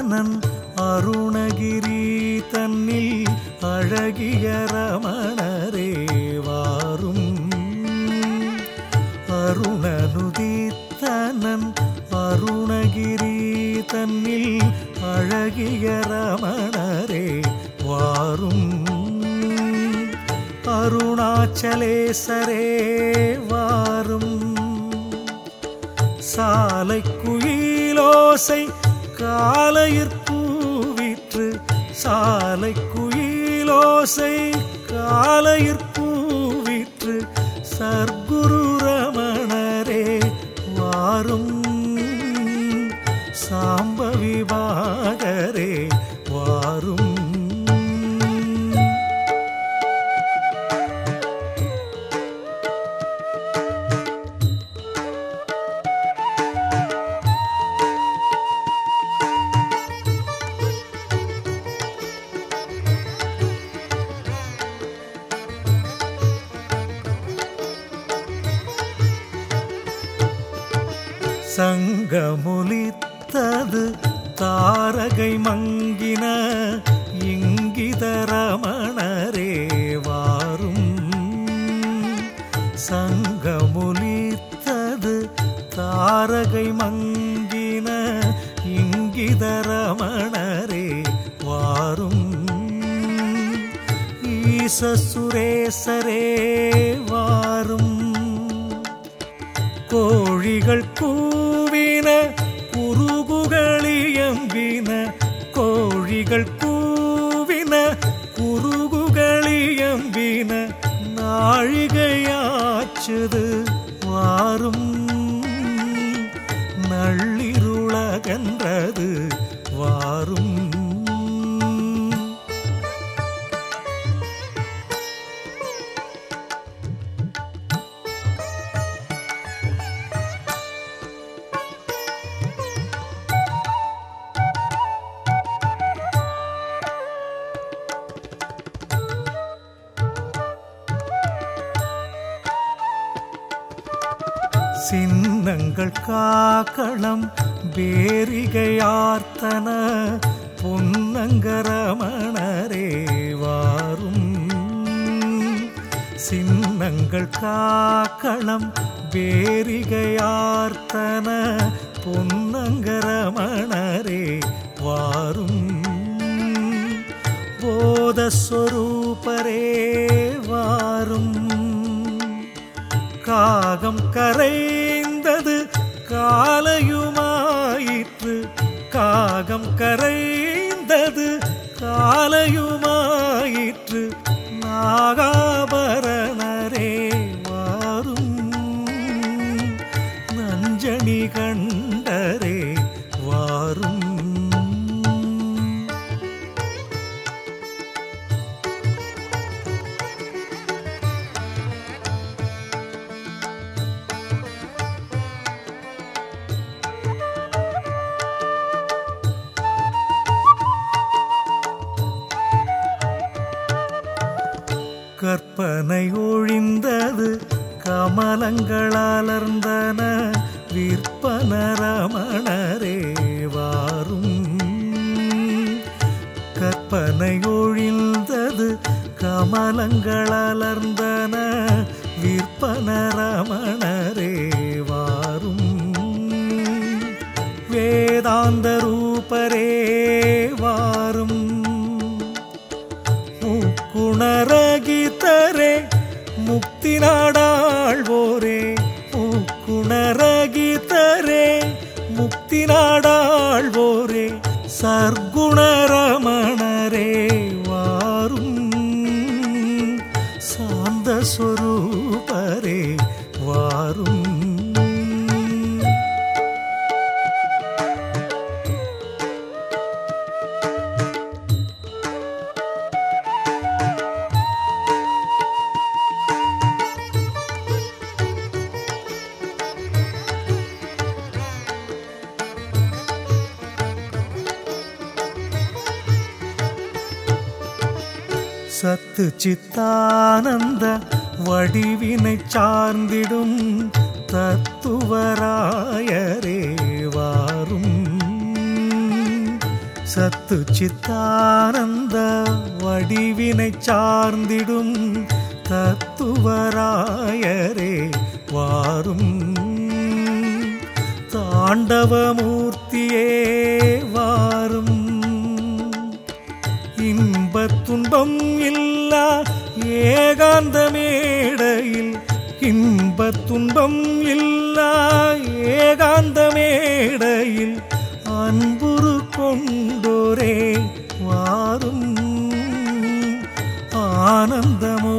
சித்தானன் அருணகிரி தன்னில் அழகிய ரமணரே வாரும் அருணனுதித்தனன் அருணகிரி தன்னில் அழகிய ரமணரே வாரும் அருணாச்சலேசரே வாரும் சாலை குயிலோசை காலையிற்பூவிற்று சாலை குயிலோசை காலையிற்பூவிற்று சர்க்குரு ரமணரே வாரும் சாம்பவி பாகரே வாரும் சங்கமுலித்தது தாரகை மங்கின இங்கித ரமணரே வாரும் சங்கமுலித்தது தாரகை மங்கின இங்கித ரமணரே வாரும் ஈசசுரேசரே வாரும் கோழிகள் கூவின குருகுகளியம்பின கோழிகள் கூவின குருகுகளியம்பின நாழிகையாச்சுது வாரும் நள்ளிருளகன்றது வாரும் சின்னங்கள் காக்களம் பேரிகையார்த்தன பொன்னங்கரமணரே வாரும் சின்னங்கள் காக்களம் பேரிகையார்த்தன பொன்னங்கரமணரே வாரும் போதஸ்வரூபரே வாரும் காகம் கரைந்தது காலையுமாயிற்று காகம் கரைந்தது காலையுமாயிற்று நாகாபரணரே வாரும் நஞ்சணி கண்டரே வாரும் கற்பனை ஒழிந்தது கமலங்கள் அலர்ந்தன விற்பன ரமணரே வாரும் கற்பனை ஒழிந்தது கமலங்கள் அலர்ந்தன விற்பன ரமணரே வாரும் வேதாந்த ரூபரே வாரும் முக்குணரகிதரே முக்தி நாடாழ்வோரே முக்குணரகிதரே முக்தி நாடாழ்வோரே சர்க்குணரமணரே வாரும் சாந்த சொரூபரே வாரும் சத்து சித்தானந்த வடிவினை சார்ந்திடும் தத்துவராயரே வாரும் சத்து சித்தானந்த வடிவினை சார்ந்திடும் தத்துவராயரே வாரும் தாண்டவமூர்த்தியே வாரும் இன்பத் துன்பம் இல்லா ஏகாந்த மேடையில் இன்பத் துன்பம் இல்லா ஏகாந்த மேடையில் அன்புரு கொண்டோரே வாரும் ஆனந்தமோ